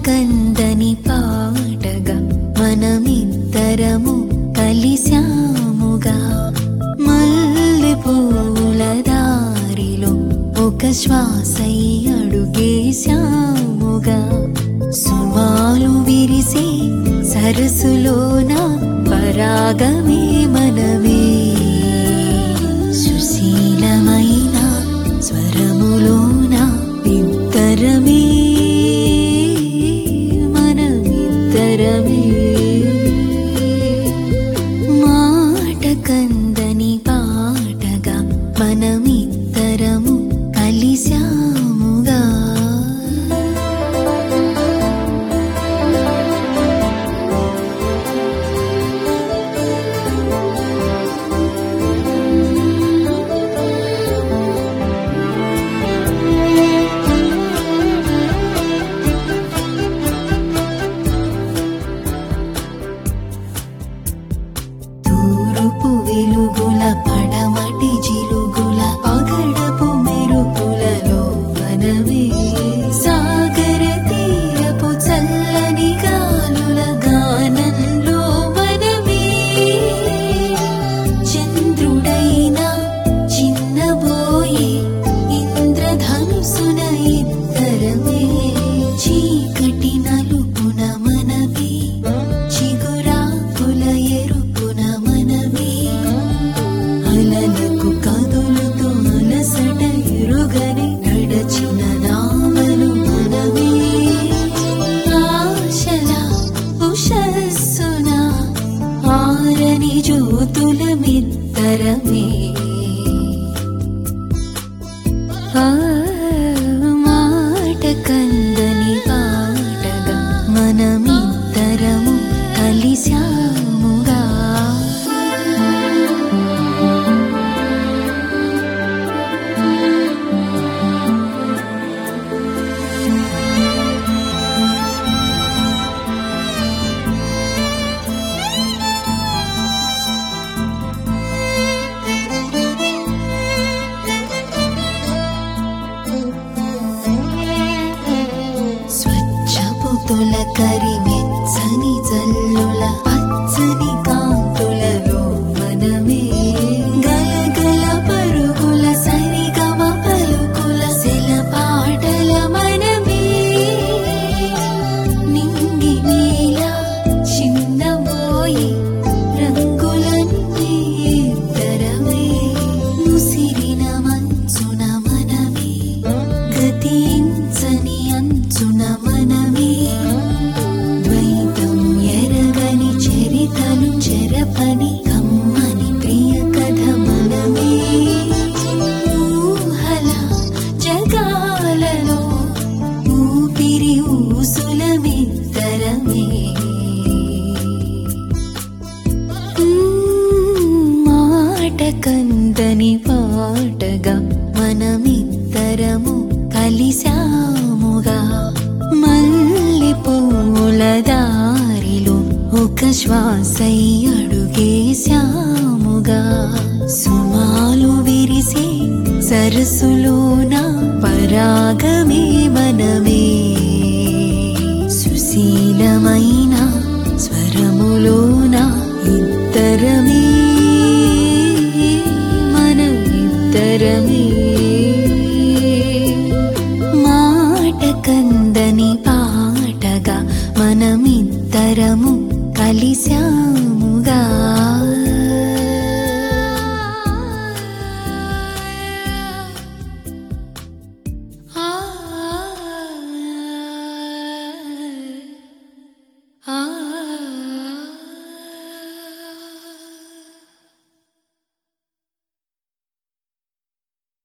కందని పాటగా మనమిద్దరము కలిశాముగా మల్లె పూల దారిలో ఒక శ్వాసై అడుగేశాముగా సుమాలు విరిసే సరస్సులోన పరాగమే మనమే సుశీలమైన స్వరములోన ఇద్దరమే మనమిద్దరమే మాట కందని పాటగా మనమిద్దరము కలిశాముగా తూరుపు వెలుగుల పడమటి జిలుగుల పగడపు మెరుపులలో వనమే సాగర తీరపు చల్లని గాలుల గానంలో వనమే చంద్రుడైనా చిన్నబోయే ఇంద్రధనుసున ఇద్దరమే చీకటి నలుపున మనమే చిగురాకుల ఎరుపున మనమే అలలకు కదులుతూ అలసట ఎరుగని నడచిన నామలు మనమే ఆశల ఉషస్సున ఆరని జ్యోతుల మిత్తరమే ఆ మాట కందని పాటగా మనమిద్దరము కలిశాముగా స్వచ్ఛపు తొలకరి మెచ్చని జల్లుల పచ్చని కాంతులలో మనమే గలగల పరుగుల సరిగమ పలుకుల శిలపాటల మనమే నింగి నీల చిన్నబోయి రంగులన్నీ ఇద్దరమే ముసిరిన మంచున మనమే గతించని అంచున మనమే ద్వైతం ఎరగని చరితలు చెరపని కమ్మని ప్రియ కథ మనమే ఊహల జగాలలో ఊపిరి ఊసులమిద్దరమే మాట కందని పాటగా మనమిద్దరము కలిశాముగా మల్లె పూల దారిలో ఒక శ్వాసై అడుగేశాముగా సుమాలు విరిసే సరస్సులోన పరాగమే మనమే సుశీలమైన